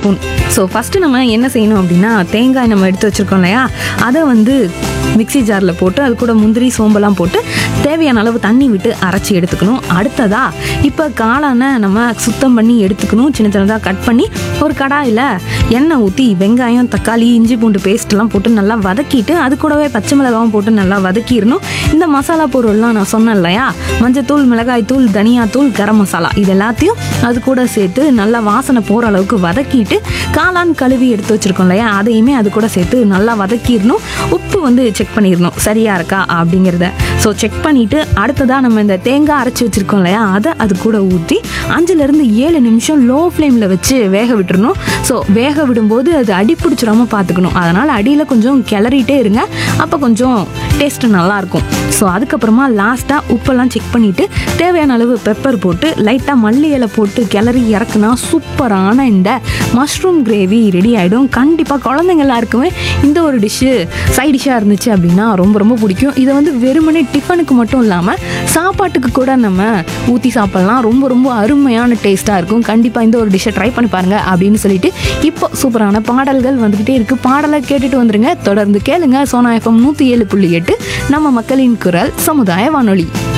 spoon so first நம்ம என்ன செய்யணும் அப்படின்னா தேங்காய் நம்ம எடுத்து வச்சுருக்கோம் இல்லையா அதை வந்து மிக்ஸி ஜாரில் போட்டு அது கூட முந்திரி சோம்பெல்லாம் போட்டு தேவையான அளவு தண்ணி விட்டு அரைச்சி எடுத்துக்கணும் அடுத்ததா இப்போ காளானை நம்ம சுத்தம் பண்ணி எடுத்துக்கணும் சின்ன சின்னதாக கட் பண்ணி ஒரு கடாயில் எண்ணெய் ஊற்றி வெங்காயம் தக்காளி இஞ்சி பூண்டு பேஸ்ட்லாம் போட்டு நல்லா வதக்கிட்டு அது கூடவே பச்சை மிளகாவும் போட்டு நல்லா வதக்கிடணும் இந்த மசாலா பொருள்லாம் நான் சொன்னேன் இல்லையா மஞ்சத்தூள் மிளகாய்த்தூள் தனியாத்தூள் கரம் மசாலா இது எல்லாத்தையும் அது கூட சேர்த்து நல்லா வாசனை போகிற அளவுக்கு வதக்கிட்டு காளான் கழுவி எடுத்து வச்சிருக்கோம் இல்லையா அதையுமே அது கூட சேர்த்து நல்லா வதக்கிடணும் உப்பு வந்து செக் பண்ணிடணும் சரியா இருக்கா அப்படிங்கிறத ஸோ செக் பண்ணிட்டு அடுத்ததாக நம்ம இந்த தேங்காய் அரைச்சி வச்சிருக்கோம் இல்லையா அதை அது கூட ஊற்றி அஞ்சுலேருந்து ஏழு நிமிஷம் லோ ஃப்ளேமில் வச்சு வேக விட்டுறணும் ஸோ வேக விடும்போது அது அடி பிடிச்சிடாம பார்த்துக்கணும் அதனால் அடியில் கொஞ்சம் கிளறிட்டே இருங்க அப்போ கொஞ்சம் டேஸ்ட்டு நல்லாயிருக்கும் ஸோ அதுக்கப்புறமா லாஸ்ட்டாக உப்பெல்லாம் செக் பண்ணிவிட்டு தேவையான அளவு பெப்பர் போட்டு லைட்டாக மல்லி இலை போட்டு கிளறி இறக்குனா சூப்பரான இந்த மஷ்ரூம் கிரேவி ரெடி ஆகிடும் கண்டிப்பாக குழந்தைங்க எல்லாருக்குமே இந்த ஒரு டிஷ்ஷு சைட் டிஷ்ஷாக இருந்துச்சு அப்படின்னா ரொம்ப ரொம்ப பிடிக்கும் இதை வந்து வெறுமனே டிஃபனுக்கு மட்டும் இல்லாமல் சாப்பாட்டுக்கு கூட நம்ம ஊற்றி சாப்பிட்லாம் ரொம்ப ரொம்ப அருமையான டேஸ்ட்டாக இருக்கும் கண்டிப்பாக இந்த ஒரு டிஷ்ஷை ட்ரை பண்ணி பாருங்க அப்படின்னு சொல்லிட்டு இப்போ சூப்பரான பாடல்கள் வந்துக்கிட்டே இருக்குது பாடலை கேட்டுட்டு வந்துருங்க தொடர்ந்து கேளுங்க சோனா எஃப்எம் நூற்றி ஏழு புள்ளி எட்டு நம்ம மக்களின் குரல் சமுதாய வானொலி